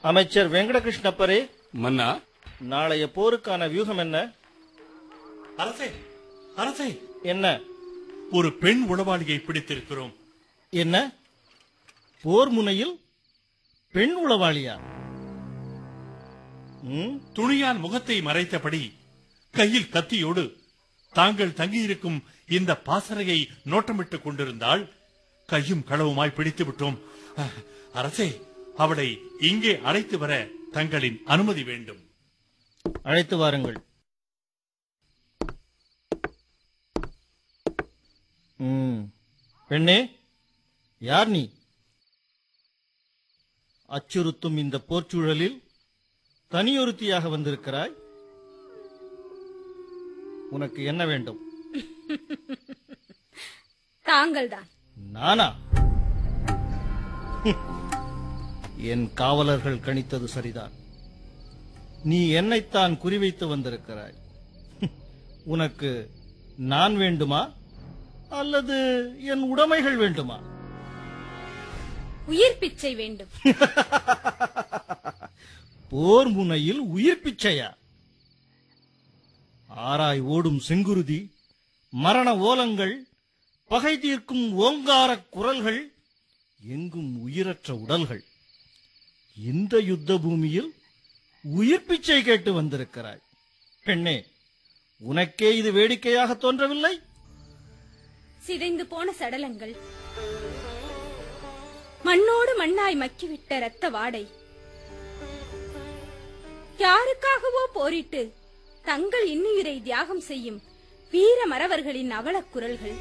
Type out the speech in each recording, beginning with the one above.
அமைச்சர் வெங்கடகிருஷ்ணப்பரே மன்னா நாளைய போருக்கான வியூகம் என்ன அரசே அரசே என்ன ஒரு பெண் உளவாளியை பிடித்திருக்கிறோம் என்ன போர் முனையில் பெண் உளவாளியா ம், துணியால் முகத்தை மறைத்தபடி கையில் கத்தியோடு தாங்கள் தங்கியிருக்கும் இந்த பாசறையை நோட்டமிட்டுக் கொண்டிருந்தால் கையும் களவுமாய் பிடித்து விட்டோம் அஹ், அரசே அவளை இங்கே அழைத்து வர தங்களின் அனுமதி வேண்டும் அழைத்து வாருங்கள் ம், பெண்ணே யார் நீ அச்சுறுத்தும் இந்த போர்ச்சூழலில் தனியொருத்தியாக வந்திருக்கிறாய் உனக்கு என்ன வேண்டும் தாங்கள்தான் நானா என் காவலர்கள் கணித்தது சரிதான் நீ என்னைத்தான் குறிவைத்து வந்திருக்கிறாய் உனக்கு நான் வேண்டுமா அல்லது என் உடைமைகள் வேண்டுமா உயிர் பிச்சை வேண்டும் போர் முனையில் உயிர் பிச்சையா ஆராய் ஓடும் செங்குருதி மரண ஓலங்கள் பகை தீர்க்கும் ஓங்காரக் குரல்கள் எங்கும் உயிரற்ற உடல்கள் இந்த யுத்த பூமியில் உயிர் பிச்சை கேட்டு வந்திருக்கிறாய் பெண்ணே உனக்கே இது வேடிக்கையாக தோன்றவில்லை சிதைந்து போன சடலங்கள் மண்ணோடு மண்ணாய் மக்கிவிட்ட ரத்த வாடை யாருக்காகவோ போரிட்டு தங்கள் இன்னுயிரை தியாகம் செய்யும் வீர மறவர்களின் அவலக் குரல்கள்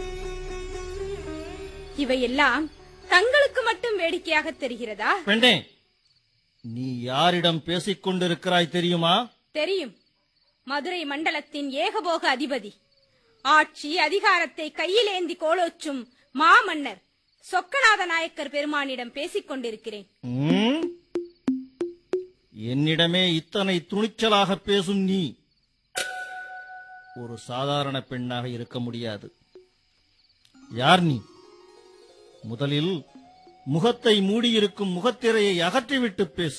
இவையெல்லாம் தங்களுக்கு மட்டும் வேடிக்கையாக தெரிகிறதா பெண்ணே நீ யாரிடம் பேசிக் கொண்டிருக்கிறாய் தெரியுமா தெரியும் மதுரை மண்டலத்தின் ஏகபோக அதிபதி ஆட்சி அதிகாரத்தை கையிலேந்தி கோலோச்சும் மாமன்னர் சொக்கநாத நாயக்கர் பெருமானிடம் பேசிக் கொண்டிருக்கிறேன் ம்? என்னிடமே இத்தனை துணிச்சலாக பேசும் நீ ஒரு சாதாரண பெண்ணாக இருக்க முடியாது யார் நீ முதலில் முகத்தை மூடியிருக்கும் முகத்திரையை அகற்றிவிட்டு பேசு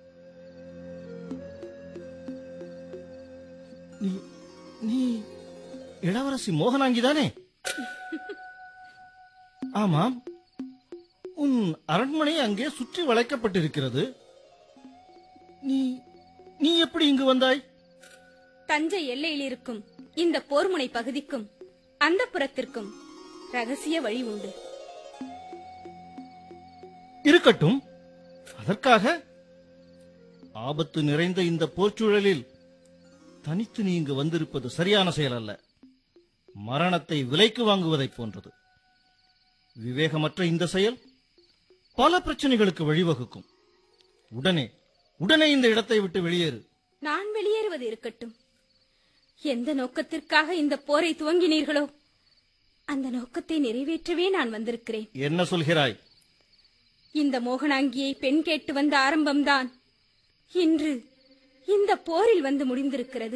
நீ நீ இளவரசி மோகனாங்கிதானே ஆமாம் உன் அரண்மனை அங்கே சுற்றி வளைக்கப்பட்டிருக்கிறது நீ நீ எப்படி இங்கு வந்தாய் தஞ்சை எல்லையில் இருக்கும் இந்த போர்முனை பகுதிக்கும் அந்த புறத்திற்கும் ரகசிய வழி உண்டு இருக்கட்டும் அதற்காக ஆபத்து நிறைந்த இந்த போர்ச்சூழலில் தனித்து நீ இங்கு வந்திருப்பது சரியான செயல் அல்ல மரணத்தை விலைக்கு வாங்குவதைப் போன்றது விவேகமற்ற இந்த செயல் பல பிரச்சனைகளுக்கு வழிவகுக்கும் உடனே உடனே இந்த இடத்தை விட்டு வெளியேறு நான் வெளியேறுவது இருக்கட்டும் எந்த நோக்கத்திற்காக இந்த போரை துவங்கினீர்களோ அந்த நோக்கத்தை நிறைவேற்றவே நான் வந்திருக்கிறேன் என்ன சொல்கிறாய் இந்த மோகனாங்கியை பெண் கேட்டு வந்த ஆரம்பம்தான் இன்று இந்த போரில் வந்து முடிந்திருக்கிறது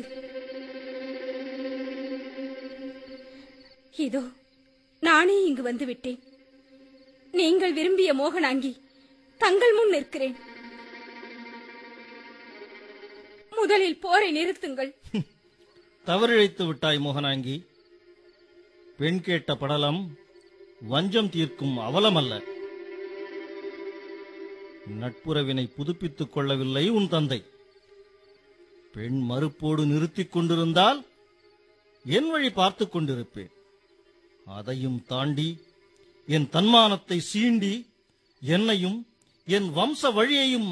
இதோ நானே இங்கு வந்து விட்டேன் நீங்கள் விரும்பிய மோகனாங்கி தங்கள் முன் நிற்கிறேன் முதலில் போரை நிறுத்துங்கள் தவறிழைத்து விட்டாய் மோகனாங்கி பெண் கேட்ட படலம் வஞ்சம் தீர்க்கும் அவலமல்ல நட்புறவினை புதுப்பித்துக் கொள்ளவில்லை உன் தந்தை பெண் மறுப்போடு நிறுத்திக் கொண்டிருந்தால் என் வழி பார்த்துக் கொண்டிருப்பேன் அதையும் தாண்டி என் தன்மானத்தை சீண்டி என்னையும் என் வம்ச வழியையும்